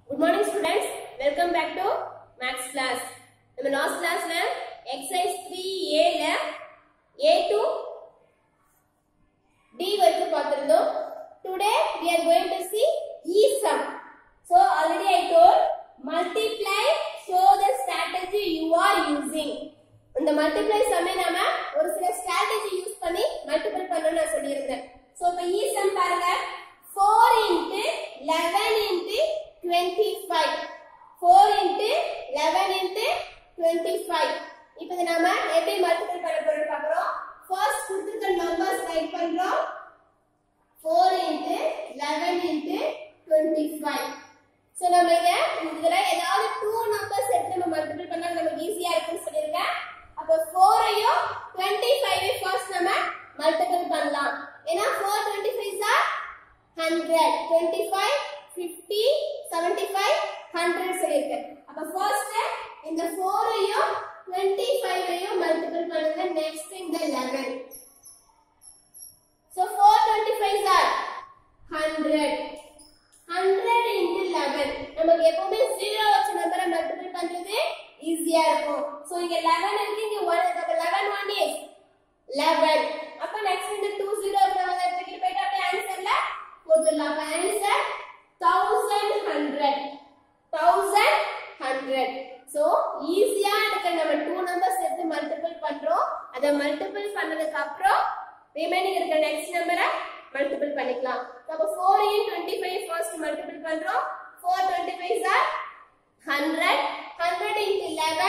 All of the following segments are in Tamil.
Good morning students welcome back to maths class நம்ம லாஸ்ட் கிளாஸ்ல எக்ஸசைஸ் த்ரீ ஏல ஏ டு டி வரைக்கும் பார்த்திருந்தோம் today we are going to see e sum so already i told multiply show the strategy you are using இந்த மல்டிப்ளை சம்மே நாம ஒரு சில ஸ்ட்ராட்டஜி யூஸ் பண்ணி மல்டிபிள் பண்ணனும் நான் சொல்லியிருந்தேன் சோ இப்போ e sum பாருங்க 4 into 11 into 25 4 into 11 into 25 இப்போ இதை நாம எப்படி மல்டிபிள் பண்ண போறோம் பார்க்கறோம் ஃபர்ஸ்ட் கொடுத்திருக்க நம்பர்ஸ் ரைட் பண்றோம் 4 into 11 into 25 சோ நம்ம இத இதுல ஏதாவது டூ நம்பர்ஸ் எடுத்து நம்ம மல்டிபிள் பண்ணா நமக்கு ஈஸியா இருக்கும்னு சொல்லிருக்கேன் அப்ப 4 ஐயும் 25 ஐ ஃபர்ஸ்ட் நம்ம மல்டிபிள் பண்ணலாம் ஏனா 4 25 ஆர் 100 25 50 75 100 சொல்லிருக்கேன் அப்ப ஃபர்ஸ்ட் இந்த 4 ஐயும் 25 ஐயும் மல்டிபிள் பண்ணுங்க நெக்ஸ்ட் இந்த 11 So 425s are 100. 100 into 11. நமக்கு எப்பவுமே 0 வச்ச நம்பரை மல்டிபிள் பண்றது ஈஸியா இருக்கும். So இங்க 11 இருக்கு இங்க 1 இருக்கு. அப்ப 11 1 is 11. அப்ப நெக்ஸ்ட் இந்த 2 0 இருக்கிறவங்க தூக்கிட்டு போயிட்டு அப்படியே ஆன்சர்ல போட்டுடலாம். அப்ப ஆன்சர் 1100. 1100. So ஈஸியா இருக்க நம்ம 2 நம்பர்ஸ் எடுத்து மல்டிபிள் பண்றோம். அத மல்டிபிள் பண்ணதுக்கு அப்புறம் ரிமைனிங் இருக்க நெக்ஸ்ட் நம்பரை மல்டிபிள் பண்ணிக்கலாம் So, அப்ப 4 இன் 25 ஃபர்ஸ்ட் மல்டிபிள் பண்றோம் 4 25s are 100 100 into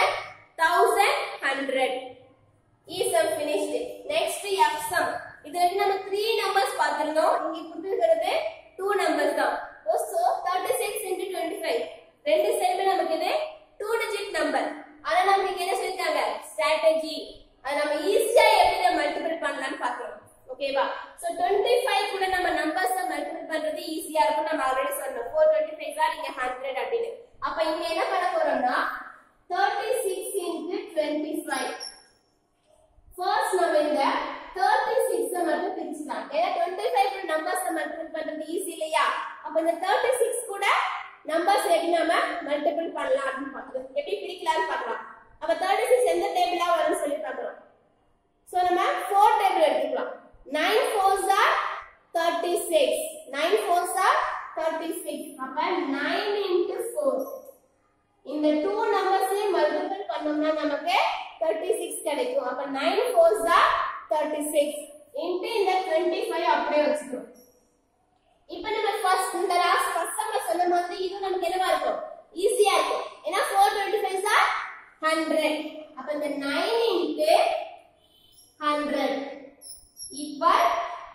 11 1100 E sum finished next F sum இது வரைக்கும் நம்ம 3 நம்பர்ஸ் பார்த்திருந்தோம் இங்க கொடுத்திருக்கிறது 2 நம்பர்ஸ் தான் so 36 into 25 ரெண்டு சைடுமே நமக்கு இது 2 டிஜிட் நம்பர் ஆனா நமக்கு இங்க என்ன சொல்லிருக்காங்க ஸ்ட்ராட்டஜி அது நம்ம ஈஸியா எப்படி மல்டிபிள் பண்ணலாம்னு பார்க்கலாம் ஓகேவா சோ 25 கூட நம்ம நம்பர்ஸ் மல்டிபிள் பண்றது ஈஸியா இருக்கும் நம்ம ஆல்ரெடி சொன்னோம் 425 தான் இங்க 100 அப்படின்னு அப்ப இங்க என்ன பண்ண போறோம்னா 36 into 25 ஃபர்ஸ்ட் நம்ம இந்த 36 மட்டும் பிரிச்சுக்கலாம் ஏன்னா 25 கூட நம்பர்ஸ் மல்டிபிள் பண்றது ஈஸி இல்லையா அப்ப இந்த 36 கூட நம்பர்ஸ் எப்படி நாம மல்டிபிள் பண்ணலாம் அப்படின்னு பார்க்கலாம் எப்படி பிரிக்கலாம்னு பார்க்கலாம் அப்ப 36 எந்த டேபிளா வரும்னு சொல்லி பார்க்கலாம் சோ நம்ம 4 டேபிள் எடுத்துக்கலாம் 9 fours are 36 9 fours are 36 அப்ப 9 into 4 இந்த 2 நம்பர்ஸையும் மல்டிபிள் பண்ணோம்னா நமக்கு 36 கிடைக்கும் அப்ப 9 fours are 36 into இந்த 25 அப்படியே வச்சுக்கணும் இப்போ நம்ம ஃபர்ஸ்ட் இந்த லாஸ்ட் ஃபர்ஸ்ட் நம்ம சொன்ன மாதிரி இது நமக்கு என்னவா இருக்கும் ஈஸியா இருக்கும் ஏன்னா 425 ஆர் 100 அப்ப இந்த 9 into 100 equal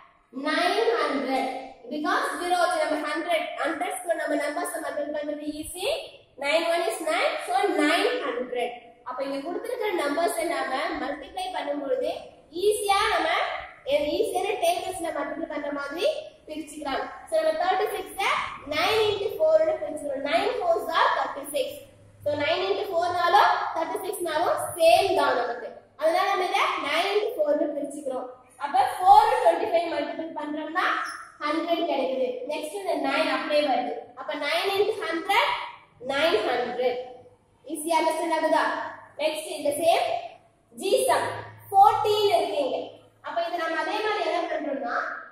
900 because 0 வச்சு நம்ம 100 100 க்கு நம்ம நம்பர்ஸ் மல்டிபிள் பண்றது ஈஸி 9 1 is 9 so 900 அப்ப இங்க கொடுத்திருக்கிற நம்பர்ஸ் நாம மல்டிப்ளை பண்ணும்போது ஈஸியா நம்ம ஈஸியான டேபிள்ஸ்ல மல்டிப்ளை பண்ற மாதிரி பிரிச்சுக்கலாம் சோ நம்ம 36 9 into 4 னு பிரிச்சுக்கலாம் 9 4s are 36 சோ 9 into 4 நாலும் 36 நாலும் சேம் தான் நமக்கு அதனால நம்ம இத 9 into 4 னு பிரிச்சுக்கிறோம் அப்ப 4 25 மல்டிபிள் பண்றோம்னா 100 கிடைக்குது நெக்ஸ்ட் இந்த 9 அப்படியே வருது அப்ப 9 into 100 900 ஈஸியா அண்டர்ஸ்டாண்ட் ஆகுதா நெக்ஸ்ட் இந்த சேம் ஜி சம் 14 இருக்கீங்க அப்ப இத நம்ம அதே மாதிரி என்ன பண்றோம்னா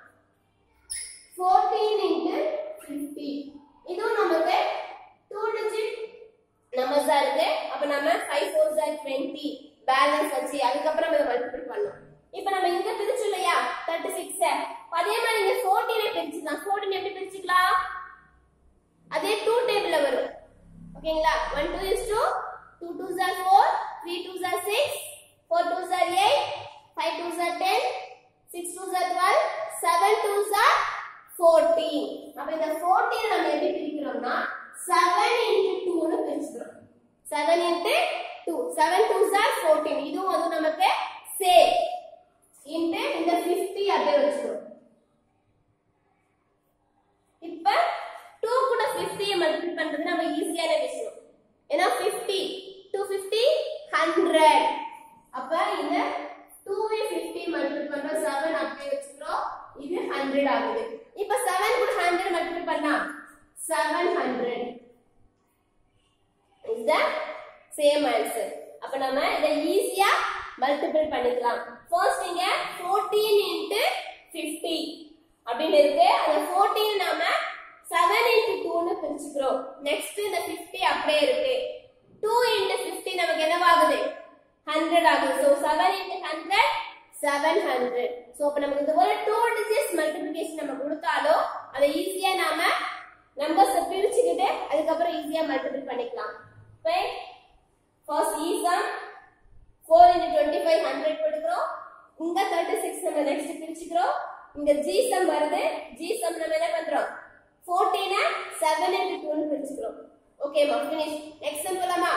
14 into 50 இதுவும் நமக்கு 2 digit நம்பர்ஸ் இருக்கு அப்ப நம்ம 5 4s are 20 பேலன்ஸ் வச்சு அதுக்கப்புறம் இதை மல்டிபிள் பண்ணோம் இப்போ நம்ம இங்க பிரிச்சோம் இல்லையா 36 அதே மாதிரி இங்க 14 பிரிச்சுக்கலாம் 14 எப்படி பிரிச்சுக்கலாம் அதே 2 டேபிள்ல வரும் ஓகேங்களா 1 2 is 2 2 2s are 4 3 2s are 6 4 2s are 8 5 2s are 10 6 2s are 12 7 2s are 14 அப்ப இந்த 14 நம்ம எப்படி பிரிக்கிறோம்னா 7 into 2 னு பிரிச்சுக்கிறோம் 7 into 2 7 2s are 14 இதுவும் அது நமக்கு சேம் into இந்த 50 அப்படியே வச்சுக்கிறோம் இப்ப 2 கூட 50 ஐ மல்டிபிள் பண்றது நம்ம ஈஸியான விஷயம் ஏன்னா 50 250 100 அப்ப இந்த 2 ஐ 50 மல்டிபிள் பண்றோம் 7 அப்படியே வச்சுக்கிறோம் இது 100 ஆகுது இப்ப 7 கூட 100 மல்டிபிள் பண்ணா 700 சேம் ஆன்சர் அப்ப நம்ம இதை ஈஸியா மல்டிபிள் பண்ணிக்கலாம் ஃபர்ஸ்ட் இங்க 14 இன்டு 50 அப்படின்னு இருக்கு அந்த 14 நாம 7 இன்டு 2 னு பிரிச்சுக்கிறோம் நெக்ஸ்ட் இந்த 50 அப்படியே இருக்கு 2 இன்டு 50 நமக்கு என்னவாகுது 100 ஆகுது சோ 7 இன்டு 100 700 சோ அப்ப நமக்கு இது ஒரு 2 டிஜிட்ஸ் மல்டிப்ளிகேஷன் நம்ம கொடுத்தாலும் அதை ஈஸியா நாம நம்பர்ஸ் பிரிச்சுக்கிட்டு அதுக்கப்புறம் ஈஸியா மல்டிபிள் பண்ணிக்கலாம் ரைட் ஃபர்ஸ்ட் ஈஸம் 4 into 25 100 கொடுக்கிறோம் இங்க 36 நம்ம நெக்ஸ்ட் பிரிச்சுக்கிறோம் இங்க ஜி சம் வருது ஜி சம் நம்ம என்ன பண்றோம் 14 7 into 2 னு பிரிச்சுக்கிறோம் ஓகேமா ஃபினிஷ் நெக்ஸ்ட் சம் போலாமா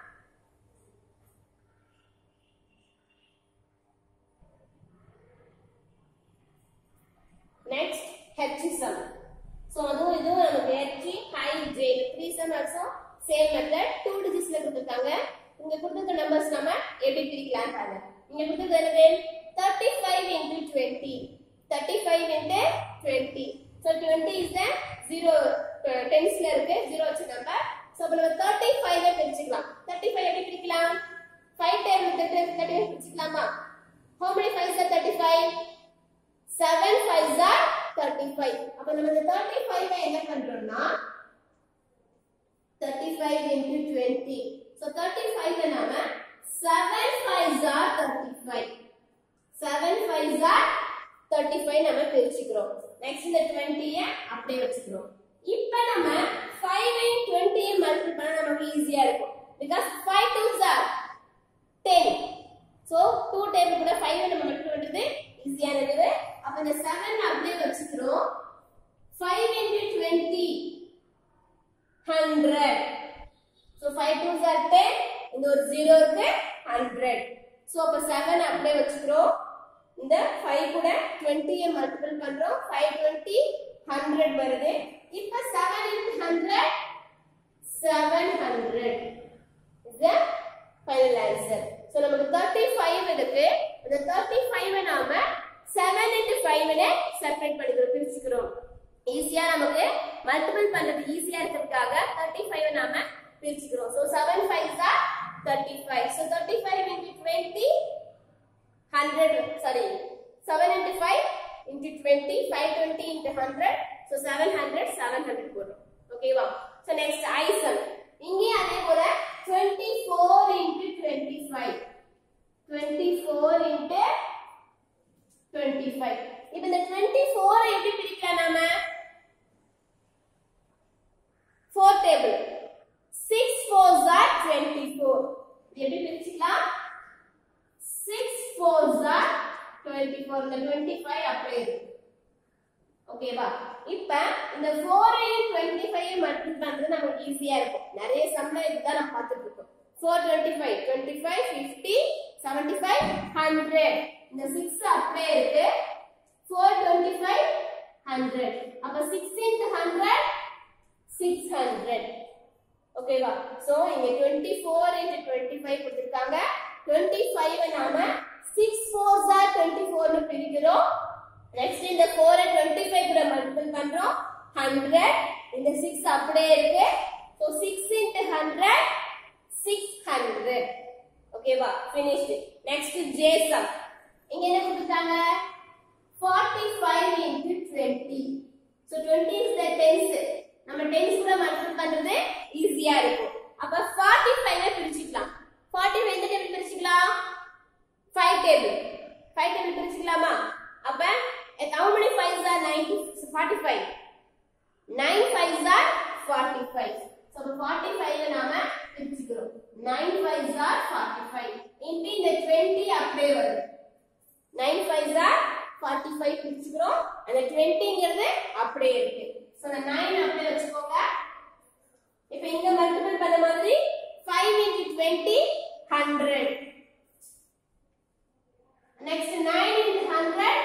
நெக்ஸ்ட் ஹெச் சம் சோ அதுவும் இதுவும் நமக்கு H I J three sum also same method two டிஜிட்ஸ்ல கொடுத்துருக்காங்க இங்க கொடுத்துருக்க நம்பர்ஸ் நம்ம எப்படி பிரிக்கலாம் பாருங்க இங்க கொடுத்துருக்கிறது thirty five into twenty thirty five into twenty so twenty is the zero டென்ஸ்ல இருக்கு ஜீரோ வச்ச நம்பர் ஸோ அப்போ நம்ம தேர்ட்டி ஃபைவ் பிரிச்சுக்கலாம் தேர்ட்டி ஃபைவ் எப்படி பிரிக்கலாம் ஃபைவ் டைம் தேர்ட்டி தேர்ட்டி பிரிச்சுக்கலாமா ஹோ மெனி ஃபைவ் சார் தேர்ட்டி ஃபைவ் செவன் ஃபைவ் சார் தேர்ட்டி ஃபைவ் அப்போ நம்ம இந்த தேர்ட்டி ஃபைவ் என்ன பண்றோம்னா thirty five into twenty so thirty five நாம செவன் ஃபைவ் ஜார் தேர்ட்டி ஃபைவ் செவன் ஃபைவ் ஜார் தேர்ட்டி ஃபைவ் நம்ம பிரிச்சுக்கிறோம் நெக்ஸ்ட் இந்த டுவெண்ட்டியை அப்படியே வச்சுக்கிறோம் இப்போ நம்ம ஃபைவ் அண்ட் டுவெண்ட்டியை மல்டிபிள் பண்ண நமக்கு ஈஸியா இருக்கும் பிகாஸ் ஃபைவ் டூ ஜார் டென் ஸோ டூ டேபிள் கூட ஃபைவ் நம்ம மல்டிபிள் பண்றது ஈஸியா இருக்குது அப்போ இந்த செவன் அப்படியே வச்சுக்கிறோம் five into twenty hundred so five two சார் டென் இந்த ஒரு ஜீரோ இருக்கு ஹண்ட்ரட் ஸோ அப்போ செவன் அப்படியே வச்சுக்கிறோம் இந்த ஃபைவ் கூட டுவெண்ட்டியை மல்டிபிள் பண்றோம் ஃபைவ் டுவெண்ட்டி ஹண்ட்ரட் வருது இப்போ seven into hundred seven hundred is final answer so நமக்கு தேர்ட்டி ஃபைவ் இருக்கு அந்த தேர்ட்டி ஃபைவ் நாம செவன் இன்ட்டு ஃபைவ்னு செப்பரேட் பண்ணிக்கிறோம் பிரிச்சுக்கிறோம் ஈஸியா நமக்கு மல்டிபிள் பண்றது ஈஸியா இருக்கிறதுக்காக தேர்ட்டி ஃபைவ் நாம பிரிச்சுக்கிறோம் so seven five or thirty five so thirty five into twenty hundred sorry seven into five into twenty five twenty into hundred so seven hundred seven hundred போடுறோம் ஓகேவா ஸோ நெக்ஸ்ட் ஐசன் இங்கேயும் அதே போல twenty four into twenty five twenty four into twenty five இப்போ இந்த டுவெண்ட்டி ஃபோர் எப்படி பிரிக்கலாம் நாம four table six four or twenty four எப்படி பிரிச்சுக்கலாம் six four or twenty four இந்த டுவெண்ட்டி ஃபைவ் அப்படியே இருக்கு ஓகேவா இப்ப இந்த ஃபோரையும் டுவெண்ட்டி ஃபைவ் மல்டிபிள் பண்றது நமக்கு ஈஸியா இருக்கும் நிறைய சம்ல இதுதான் நம்ம பார்த்துட்டு இருக்கோம் four twenty five twenty five fifty seventy five hundred இந்த சிக்ஸ் அப்படியே இருக்கு ஃபோர் டுவெண்ட்டி ஃபைவ் ஹண்ட்ரட் அப்ப six into hundred six hundred ஓகேவா சோ இங்க twenty four into twenty five கொடுத்துருக்காங்க டுவெண்ட்டி ஃபைவ் நாம சிக்ஸ் ஃபோர் ஆர் டுவெண்ட்டி ஃபோர்னு பிரிக்கிறோம் நெக்ஸ்ட் இந்த ஃபோர் டுவெண்ட்டி ஃபைவ் கூட மல்டிபிள் பண்றோம் ஹண்ட்ரட் இந்த சிக்ஸ் அப்படியே இருக்கு so six into hundred six hundred ஓகேவா ஃபினிஷ்டு நெக்ஸ்ட் ஜே சம் இங்க என்ன கொடுத்துட்டாங்க forty five into twenty so twenty is the tens நம்ம டென்ஸ் கூட மல்டிபிள் பண்றது ஈஸியா இருக்கும் அப்ப ஃபார்ட்டி ஃபைவ் பிரிச்சுக்கலாம் ஃபார்ட்டி ஃபைவ் எந்த டேபிள் பிரிச்சுக்கலாம் ஃபைவ் டேபிள் ஃபைவ் டேபிள் பிரிச்சுக்கலாமா அப்ப how many fives are 90 45 9 fives are 45 so அப்ப 45 நாம பிரிச்சுக்கிறோம் 9 fives are 45 into இந்த 20 அப்படியே வருது 9 fives are 45 பிரிச்சுக்கிறோம் அந்த 20ங்கிறது அப்படியே இருக்கு சோ அந்த 9 அப்படியே வச்சுக்கோங்க இப்போ இங்க மல்டிபிள் பண்ண மாதிரி 5 into 20 100 next 9 into 100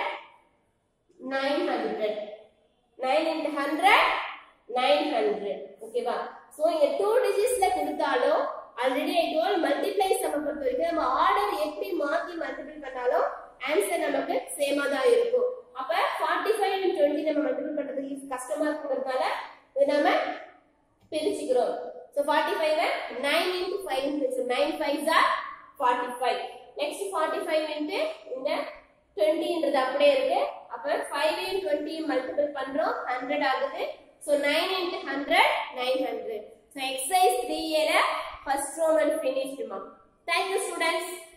900 9 into 100 900 ஓகேவா சோ இங்க 2 டிஜிட்ஸ்ல கொடுத்தாலும் ஆல்ரெடி ஐ டோல் மல்டிப்ளைஸ் நம்ம பொறுத்த வரைக்கும் நம்ம ஆர்டர் எப்படி மாத்தி மல்டிபிள் பண்ணாலும் ஆன்சர் நமக்கு சேமா தான் இருக்கும் அப்ப 45 and 20 நம்ம மல்டிபிள் பண்றதுக்கு கஷ்டமா இருக்கிறதுனால இது நம்ம பிரிச்சுக்கிறோம் so So 45 and 9 into 5 into so 9 5s are 45. Next 45 into இந்த 20 ன்றது அப்படியே இருக்கு அப்ப 5 and 20 மல்டிபிள் பண்றோம் 100 ஆகுது so 9 into 100 900 so exercise 3 ல first roman finished ma thank you students